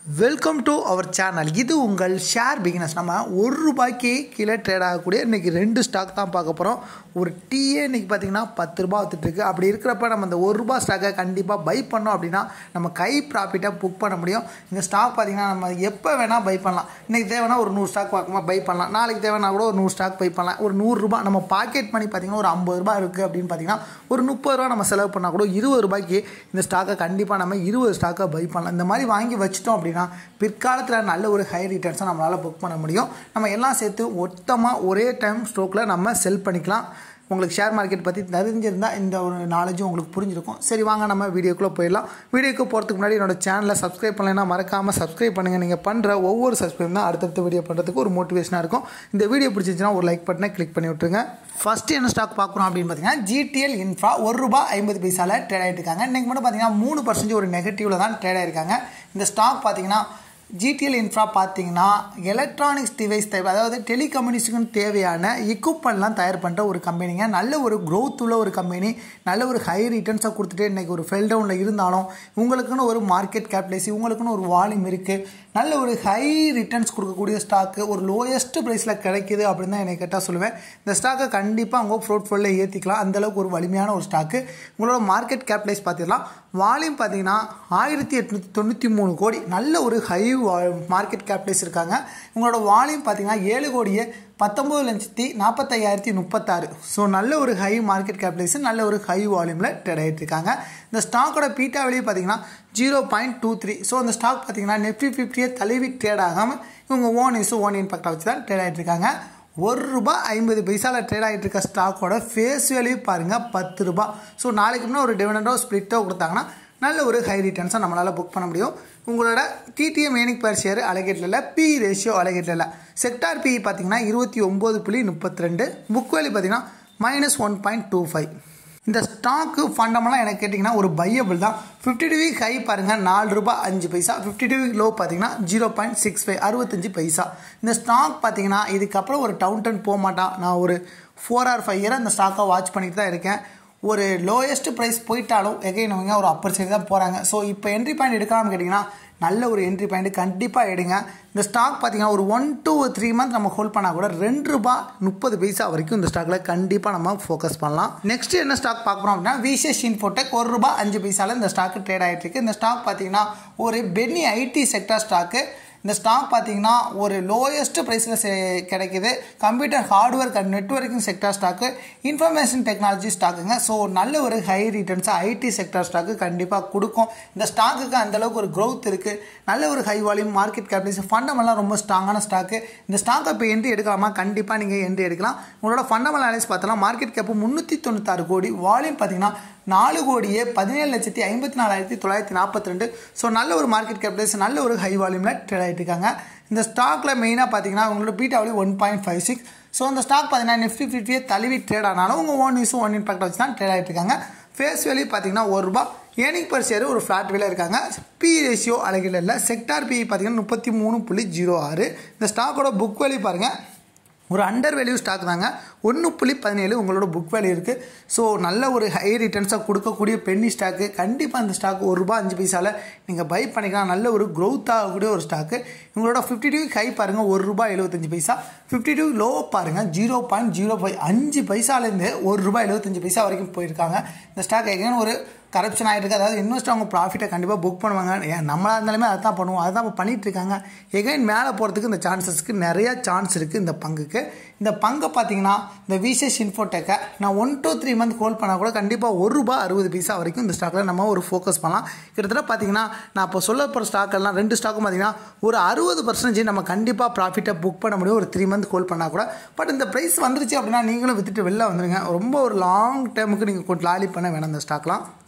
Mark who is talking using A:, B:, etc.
A: welcome to our channel இது உங்கள் share beginners நம்ம ஒரு ரூபாய்க்கு கீழே ட்ரேட் ஆகக்கூடிய இன்றைக்கி ரெண்டு ஸ்டாக் தான் பார்க்க போகிறோம் ஒரு டீயே இன்றைக்கி பார்த்தீங்கன்னா பத்து ரூபா வித்துட்ருக்கு அப்படி இருக்கிறப்ப நம்ம இந்த ஒரு ரூபா ஸ்டாக்கை கண்டிப்பாக பை பண்ணோம் அப்படின்னா நம்ம கை ப்ராஃபிட்டாக புக் பண்ண முடியும் இந்த ஸ்டாக் பார்த்தீங்கன்னா நம்ம எப்போ வேணால் பை பண்ணலாம் இன்றைக்கி தேவைன்னா ஒரு நூறு ஸ்டாக் பார்க்கமா பை பண்ணலாம் நாளைக்கு தேவைன்னா கூட ஒரு நூறு ஸ்டாக் பை பண்ணலாம் ஒரு நூறுரூபா நம்ம பாக்கெட் மணி பார்த்தீங்கன்னா ஒரு ஐம்பது ரூபா இருக்குது அப்படின்னு பார்த்தீங்கன்னா ஒரு முப்பது ரூபா நம்ம செலவு பண்ணால் கூட இருபது ரூபாய்க்கு இந்த ஸ்டாக்கை கண்டிப்பாக நம்ம இருபது ஸ்டாக்கை பை பண்ணலாம் இந்த மாதிரி வாங்கி வச்சிட்டோம் அப்படின்னா பிற்காலத்தில் நல்ல ஒரு ஹை ரிட்டர்ன்ஸை நம்மளால் புக் பண்ண முடியும் நம்ம எல்லாம் சேர்த்து மொத்தமாக ஒரே டைம் ஸ்ட்ரோக்கில் நம்ம செல் பண்ணிக்கலாம் உங்களுக்கு ஷேர் மார்க்கெட் பற்றி தெரிஞ்சிருந்தால் இந்த ஒரு நாலேஜும் உங்களுக்கு புரிஞ்சிருக்கும் சரி வாங்க நம்ம வீடியோக்குள்ளே போயிடலாம் வீடியோக்கு போகிறதுக்கு முன்னாடி என்னோட சேனலை சப்ஸ்கிரைப் பண்ணலைன்னா மறக்காமல் சப்ஸ்கிரைப் பண்ணுங்கள் நீங்கள் பண்ணுற ஒவ்வொரு சப்ஸ்கிரைப் தான் அடுத்தடுத்த வீடியோ பண்ணுறதுக்கு ஒரு மோட்டிவேஷனாக இருக்கும் இந்த வீடியோ பிடிச்சிருந்துச்சுன்னா ஒரு லைக் பட்டனை கிளிக் பண்ணி விட்டுருங்க ஃபஸ்ட்டு என்ன ஸ்டாக் பார்க்குறோம் அப்படின்னு பார்த்தீங்கன்னா ஜிடிஎல் இன்ஃப்ரா ஒரு ரூபா ஐம்பது பைசாவில் ட்ரேட் ஆகிட்டு இருக்காங்க இன்றைக்கி மட்டும் பார்த்தீங்கன்னா மூணு பர்சன்டேஜ் ஒரு நெகட்டிவில் தான் ட்ரேட் ஆகிருக்காங்க இந்த ஸ்டாக் பார்த்தீங்கன்னா ஜிடிஎல் இன்ஃப்ரா பார்த்தீங்கன்னா எலக்ட்ரானிக்ஸ் டிவைஸ் தேவை அதாவது டெலிகம்யூனிகேஷனுக்கு தேவையான எக்யூப்மெண்ட்லாம் தயார் பண்ணுற ஒரு கம்பெனிங்க நல்ல ஒரு க்ரோத் உள்ள ஒரு கம்பெனி நல்ல ஒரு ஹை ரிட்டர்ன்ஸை கொடுத்துட்டு இன்றைக்கி ஒரு ஃபெல் டவுனில் இருந்தாலும் உங்களுக்குன்னு ஒரு மார்க்கெட் கேப்லேசி உங்களுக்குன்னு ஒரு வால்யூம் இருக்குது நல்ல ஒரு ஹை ரிட்டர்ன்ஸ் கொடுக்கக்கூடிய ஸ்டாக்கு ஒரு லோயஸ்ட் ப்ரைஸில் கிடைக்கிது அப்படின்னு தான் என்னை கேட்டால் சொல்லுவேன் இந்த ஸ்டாக்கை கண்டிப்பாக அவங்க போர்ட்ஃபோலியோ ஏற்றிக்கலாம் அந்தளவுக்கு ஒரு வலிமையான ஒரு ஸ்டாக்கு உங்களோட மார்க்கெட் கேப்லைஸ் பார்த்திடலாம் வால்யூம் பார்த்தீங்கன்னா ஆயிரத்தி எட்நூற்றி தொண்ணூற்றி மூணு கோடி நல்ல ஒரு ஹை மார்க்கெட் கேப்லைஸ் இருக்காங்க உங்களோட வால்யூம் பார்த்தீங்கன்னா ஏழு கோடியே பத்தொம்பது லட்சத்தி நாற்பத்தையாயிரத்தி முப்பத்தாறு ஸோ நல்ல ஒரு ஹை மார்க்கெட் கேபிடலைசேஷன் நல்ல ஒரு ஹை வால்யூமில் ட்ரேட் ஆகிட்டு இருக்காங்க இந்த ஸ்டாக்கோட பீட்டா வெளியே பார்த்தீங்கன்னா zero point two three so அந்த ஸ்டாக் பார்த்தீங்கன்னா நெஃப்டி ஃபிஃப்டியை தழுவி ட்ரேட் ஆகாமல் இவங்க ஓன் இஸ் ஓன் இம்பேக்டை வச்சு தான் ட்ரேட் ஆகிட்டு இருக்காங்க ஒரு ரூபா ஐம்பது பைசாவில் ட்ரேட் ஆகிட்டு இருக்க ஸ்டாக்கோட ஃபேஸ் வேல்யூ பாருங்கள் பத்து ரூபா ஸோ நாளைக்கு முன்னே ஒரு டிவிடண்டோ ஸ்ப்ளிட்டோ கொடுத்தாங்கன்னா நல்ல ஒரு ஹை ரிட்டர்ன்ஸை நம்மளால் புக் பண்ண முடியும் உங்களோட டிடிஎம் ஏனிக் பர் ஷேர் அலகேட்டில் இல்லை பி ரேஷியோ அலகேட்டில் இல்லை செக்டார் பி பார்த்தீங்கன்னா இருபத்தி ஒம்பது புள்ளி முப்பத்தி ரெண்டு புக் வேல்யூ பார்த்தீங்கன்னா minus one point two five இந்த ஸ்டாக்கு ஃபண்டமெல்லாம் எனக்கு கேட்டிங்கன்னா ஒரு பையபிள் தான் ஃபிஃப்டி டூ வீக் ஹை பாருங்கள் நாலு ரூபாய் அஞ்சு பைசா ஃபிஃப்டி டூ வீக் லோ பார்த்தீங்கன்னா ஜீரோ பாயிண்ட் சிக்ஸ் ஃபைவ் அறுபத்தஞ்சு பைசா இந்த ஸ்டாக் பார்த்தீங்கன்னா இதுக்கப்புறம் ஒரு டவுன் டென் போக மாட்டான் நான் ஒரு ஃபோர் ஆர் ஃபைவ் இயராக இந்த ஸ்டாக்கை வாட்ச் பண்ணிட்டு தான் இருக்கேன் ஒரு லோயஸ்ட் ப்ரைஸ் போயிட்டாலும் எகைன் அவங்க ஒரு அப்பர் சைடு தான் போகிறாங்க ஸோ இப்போ என்ட்ரி பாயிண்ட் எடுக்கலாம்னு கேட்டிங்கன்னா நல்ல ஒரு என்ட்ரி பாயிண்ட் கண்டிப்பாக எடுங்க இந்த ஸ்டாக் பார்த்தீங்கன்னா ஒரு ஒன் டூ த்ரீ மந்த் நம்ம ஹோல்ட் பண்ணால் கூட ரெண்டு ரூபா முப்பது பைசா வரைக்கும் இந்த ஸ்டாக்கில் கண்டிப்பாக நம்ம ஃபோக்கஸ் பண்ணலாம் நெக்ஸ்ட் என்ன ஸ்டாக் பார்க்குறோம் அப்படின்னா விசேஷ் இன்ஃபோடெக் ஒரு ரூபா அஞ்சு பைசாவில் இந்த ஸ்டாக்கு ட்ரேட் ஆகிட்டு இருக்கு இந்த ஸ்டாக் பார்த்தீங்கன்னா ஒரு பென்னி ஐடி செக்டர் ஸ்டாக்கு இந்த ஸ்டாக் பார்த்தீங்கன்னா ஒரு லோயஸ்ட் ப்ரைஸில் கிடைக்குது computer hardware and networking sector stock information technology ஸ்டாக்குங்க ஸோ நல்ல ஒரு ஹை ரிட்டர்ன்ஸாக ஐடி செக்டர் ஸ்டாக்கு கண்டிப்பாக கொடுக்கும் இந்த ஸ்டாக்குக்கு அந்தளவுக்கு ஒரு க்ரோத் இருக்குது நல்ல ஒரு ஹை வால்யூம் மார்க்கெட் கேபிட்டல்ஸ் ஃபண்டமெல்லாம் ரொம்ப ஸ்ட்ராங்கான ஸ்டாக்கு இந்த ஸ்டாக்கை இப்போ என்ட்ரி எடுக்கலாமா கண்டிப்பாக நீங்கள் என்ட்ரி எடுக்கலாம் உங்களோட ஃபண்டமெண்டல் அனலைஸ் பார்த்தலாம் மார்க்கெட் கேப்பு முந்நூற்றி தொண்ணூத்தாறு கோடி வால்யூம் பார்த்தீங்கன்னா நாலு கோடியே பதினேழு லட்சத்தி ஐம்பத்தி நாலாயிரத்தி தொள்ளாயிரத்தி நாற்பத்தி ரெண்டு ஸோ நல்ல ஒரு மார்க்கெட் கேபிட்டல்ஸ் நல்ல ஒரு ஹை வால்யூமில் ட்ரேட் ஆகிட்டு இருக்காங்க இந்த ஸ்டாக்கில் மெயினாக பார்த்தீங்கன்னா உங்களோட பீட்டாவலி one point five six so அந்த ஸ்டாக் பார்த்தீங்கன்னா நிஃப்டி ஃபிஃப்டியே தழுவி ட்ரேட் ஆனாலும் உங்கள் ஒன் இஸ் ஒன் இம்பாக்ட் வச்சு தான் ட்ரேட் ஆகிட்டு இருக்காங்க ஃபேஸ் வேல்யூ பார்த்தீங்கன்னா ஒரு ரூபா ஏனிக் பர் ஷேர் ஒரு ஃப்ளாட் வேல இருக்காங்க பி ரேஷியோ அழகில் இல்லை செக்டார் பி பார்த்தீங்கன்னா முப்பத்தி மூணு புள்ளி ஜீரோ ஆறு இந்த ஸ்டாக்கோட புக் வேல்யூ பாருங்கள் ஒரு அண்டர் வேல்யூ ஸ்டாக் தாங்க ஒன்று புள்ளி பதினேழு உங்களோட புக் வேல்யூ இருக்குது ஸோ நல்ல ஒரு ஹை ரிட்டர்ன்ஸாக கொடுக்கக்கூடிய பென்னி ஸ்டாக்கு கண்டிப்பாக அந்த ஸ்டாக் ஒரு ரூபா அஞ்சு பைசாவில் நீங்கள் பை பண்ணிக்கலாம் நல்ல ஒரு க்ரோத் ஆகக்கூடிய ஒரு ஸ்டாக்கு உங்களோட ஃபிஃப்டி டூ ஹை பாருங்கள் ஒரு ரூபாய் எழுபத்தஞ்சு பைசா ஃபிஃப்டி டூ லோ பாருங்கள் ஜீரோ பாயிண்ட் ஜீரோ ஃபைவ் அஞ்சு பைசாலேருந்து ஒரு ரூபாய் எழுபத்தஞ்சு பைசா வரைக்கும் போயிருக்காங்க இந்த ஸ்டாக் எங்கேன்னு ஒரு கரப்ஷன் ஆகிட்டு இருக்குது அதாவது இன்வெஸ்ட் அவங்க ப்ராஃபிட்டை கண்டிப்பாக புக் பண்ணுவாங்க ஏன் நம்மளாக இருந்தாலுமே அதை தான் பண்ணுவோம் அதை தான் இப்போ பண்ணிகிட்டு இருக்காங்க எகைன் மேலே போகிறதுக்கு இந்த சான்சஸ்க்கு நிறையா சான்ஸ் இருக்குது இந்த பங்குக்கு இந்த பங்கை பார்த்தீங்கன்னா இந்த விசேஷ் இன்ஃபோடெக்கை நான் one two three month hold பண்ணால் கூட கண்டிப்பாக ஒரு ரூபா அறுபது பைசா வரைக்கும் இந்த ஸ்டாக்கில் நம்ம ஒரு ஃபோக்கஸ் பண்ணலாம் கிட்டத்தட்ட பார்த்தீங்கன்னா நான் இப்போ சொல்ல போகிற ஸ்டாக்கெல்லாம் ரெண்டு ஸ்டாக்கும் பார்த்தீங்கன்னா ஒரு அறுபது பர்சன்டேஜ் நம்ம கண்டிப்பாக ப்ராஃபிட்டை புக் பண்ண முடியும் ஒரு த்ரீ மந்த் ஹோல்ட் பண்ணால் கூட பட் இந்த ப்ரைஸ் வந்துருச்சு அப்படின்னா நீங்களும் விற்றுட்டு வெளில வந்துடுங்க ரொம்ப ஒரு லாங் டேர்முக்கு நீங்கள் கொஞ்சம் லாலி பண்ண வேணாம் இந்த ஸ்டாக்லாம்